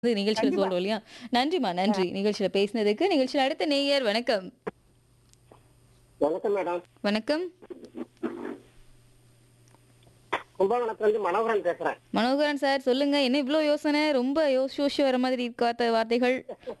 வந்து நிகழ்ச்சியில கண்டிப்பா. சொல்றோம் இல்லையா நன்றிமா நன்றி நிகழ்ச்சியில பேசினதுக்கு நிகழ்ச்சியில அடுத்த நேயர் வணக்கம் வணக்கம் மேடம் வணக்கம் கும்பகோணத்துல இருந்து மனோகரன் பேசுறேன் மனோகரன் சார் சொல்லுங்க என்ன இவ்ளோ யோசனை ரொம்ப யோசி யோசிச்சு வர மாதிரி இருக்காத வார்த்தைகள்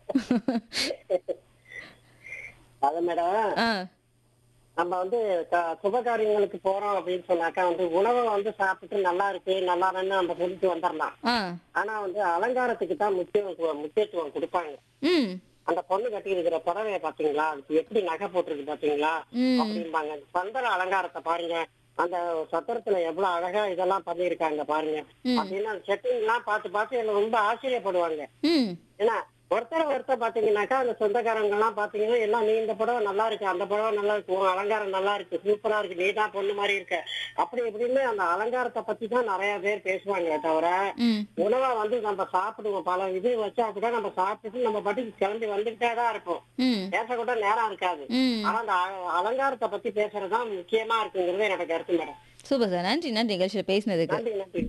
அது மேடம் ஆ நம்ம வந்து க- சுப காரியங்களுக்கு போறோம் அப்படின்னு சொன்னாக்கா வந்து உணவை வந்து சாப்பிட்டு நல்லா இருக்கு நல்லா இல்லைன்னு நம்ம சொல்லிட்டு வந்துடலாம் ஆ ஆனா வந்து அலங்காரத்துக்கு தான் முக்கியம் முக்கியத்துவம் கொடுப்பாங்க ம் அந்த பொண்ணு கட்டி இருக்கிற புடவைய பாத்தீங்களா அதுக்கு எப்படி நகை போட்டிருக்கு பாத்தீங்களா ம் அப்படிம்பாங்க பந்தல அலங்காரத்தை பாருங்க அந்த சத்திரத்துல எவ்வளவு அழகா இதெல்லாம் பண்ணியிருக்காங்க பாருங்க ம். அப்படின்னு அந்த செட்டிங் எல்லாம் பார்த்து பார்த்து என்ன ரொம்ப ஆச்சரியப்படுவாங்க ம் ஏன்னா ஒருத்தர் ஒருத்தர் பாத்தீங்கன்னாக்கா அந்த சொந்தக்காரங்க எல்லாம் பாத்தீங்கன்னா எல்லாம் நீ இந்த புடவை நல்லா இருக்கு அந்த புடவை நல்லா இருக்கு உன் அலங்காரம் நல்லா இருக்கு சூப்பரா இருக்கு நீ தான் பொண்ணு மாதிரி இருக்க அப்படி இப்படின்னு அந்த அலங்காரத்தை பத்தி தான் நிறைய பேர் பேசுவாங்க தவிர ம் உணவை வந்து நம்ம சாப்பிடுவோம் பல இது வச்சா கூட நம்ம சாப்பிட்டுட்டு நம்ம பாட்டுக்கு கிளம்பி வந்துகிட்டே தான் இருப்போம் ம் பேசக்கூட நேரம் இருக்காது ம் ஆனா அந்த அ- அலங்காரத்தை பத்தி பேசுறதுதான் முக்கியமா இருக்குங்கிறது என்னோட கருத்து மேடம் சூப்பர் சார் நன்றி நன்றி நிகழ்ச்சியில பேசினதுக்கு நன்றி நன்றி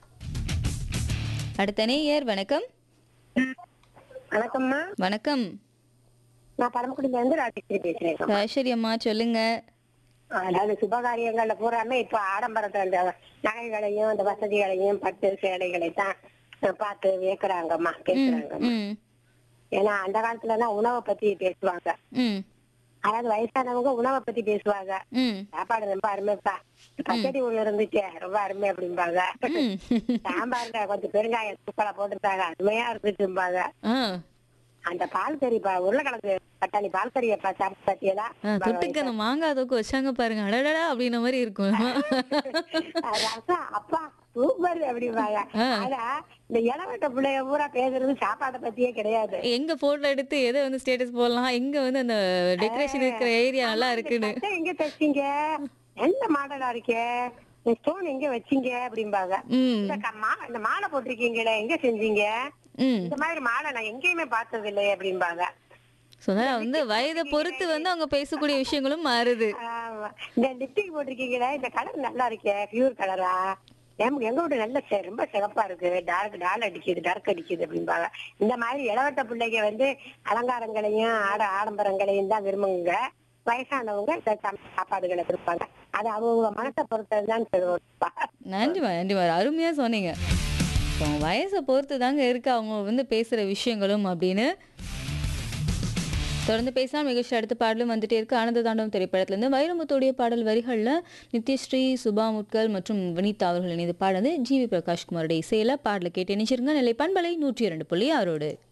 அடுத்த நேயர் வணக்கம் வணக்கம்மா வணக்கம் நான் பரமக்குடியில இருந்து ராஜேஸ்வரி பேசுறேன் ராஜேஸ்வரி அம்மா சொல்லுங்க அதாவது சுபகாரியங்கள்ல பூராமே இப்ப ஆடம்பரத்தை அந்த நகைகளையும் இந்த வசதிகளையும் பட்டு சேலைகளை தான் பார்த்து வியக்குறாங்கம்மா ம் பேசுறாங்க ம் ஏன்னா அந்த காலத்துல எல்லாம் உணவை பத்தி பேசுவாங்க ம் அதாவது வயசானவங்க உணவை பத்தி பேசுவாங்க ம் சாப்பாடு ரொம்ப அருமைப்பா பச்சடி ஒண்ணு இருந்துச்சு ரொம்ப அருமை அப்படிம்பாங்க ம் சாம்பார்ல கொஞ்சம் பெருங்காயம் தூக்கலை போட்டுருந்தாங்க அருமையா இருந்துச்சும்பாங்க ஆ அந்த பால் கறிப்பா உருளைக்கிழங்கு பட்டாணி பால் கறியப்பா சாப்பிட்டு பாத்தியலா ஆ, தொட்டுக்க அந்த மாங்காய் தொக்கு வச்சாங்க பாருங்க அடடடா அப்படின்ன மாதிரி இருக்கும் ரசம் அப்பா சூப்பர் அப்படிம்பாங்க ஆ. ஆனா இந்த இளவட்ட பிள்ளைய பூரா பேசுறது சாப்பாட்டை பத்தியே கிடையாது எங்க போட்டோ எடுத்து எதை வந்து ஸ்டேட்டஸ் போடலாம் எங்க வந்து அந்த டெக்கரேஷன் இருக்கிற ஏரியா நல்லா இருக்குன்னு சட்டை எங்க தைச்சீங்க எந்த மாடலா இருக்கே இந்த ஸ்டோன் எங்க வச்சீங்க அப்படிம்பாங்க ம் இந்த க- மா- இந்த மாலை போட்டிருக்கீங்களே எங்க செஞ்சீங்க ம் இந்த மாதிரி மாலை நான் எங்கேயுமே பார்த்தது இல்லையே அப்படிம்பாங்க ஸோ அதான் வந்து வயதை பொறுத்து வந்து அவங்க பேசக்கூடிய விஷயங்களும் மாறுது ஆமா. இந்த லிப்டிக் போட்டிருக்கீங்களே இந்த கலர் நல்லா இருக்கே பியூர் கலரா எங்க எங்க வீட்டு நல்ல செ- ரொம்ப சிகப்பா இருக்கு டார்க் டால் அடிக்குது டார்க் அடிக்குது அப்படிம்பாங்க இந்த மாதிரி இளவட்ட பிள்ளைங்க வந்து அலங்காரங்களையும் ஆட ஆடம்பரங்களையும் தான் விரும்புங்க வயசானவங்க இந்த சம- சாப்பாடுகளை விருப்பாங்க அது அவங்க மனசை பொறுத்ததுதான் சொல்லுவாங்க. நன்றிமா நன்றிமா அருமையா சொன்னீங்க ஸோ அவங்க வயசை பொறுத்து தாங்க இருக்கு அவங்க வந்து பேசுற விஷயங்களும் அப்படின்னு தொடர்ந்து பேசலாம் நிகழ்ச்சி அடுத்த பாடலும் வந்துட்டே இருக்கு ஆனந்த தாண்டவம் திரைப்படத்திலிருந்து வைரமுத்துடைய பாடல் வரிகள்ல நித்யஸ்ரீ சுபா முட்கல் மற்றும் வினிதா அவர்கள் இணைந்து பாடுறது ஜி வி பிரகாஷ்குமாருடைய இசையில பாடலை கேட்டு இணைச்சிருங்க நிலை பண்பலை நூற்றி இரண்டு புள்ளி ஆறோடு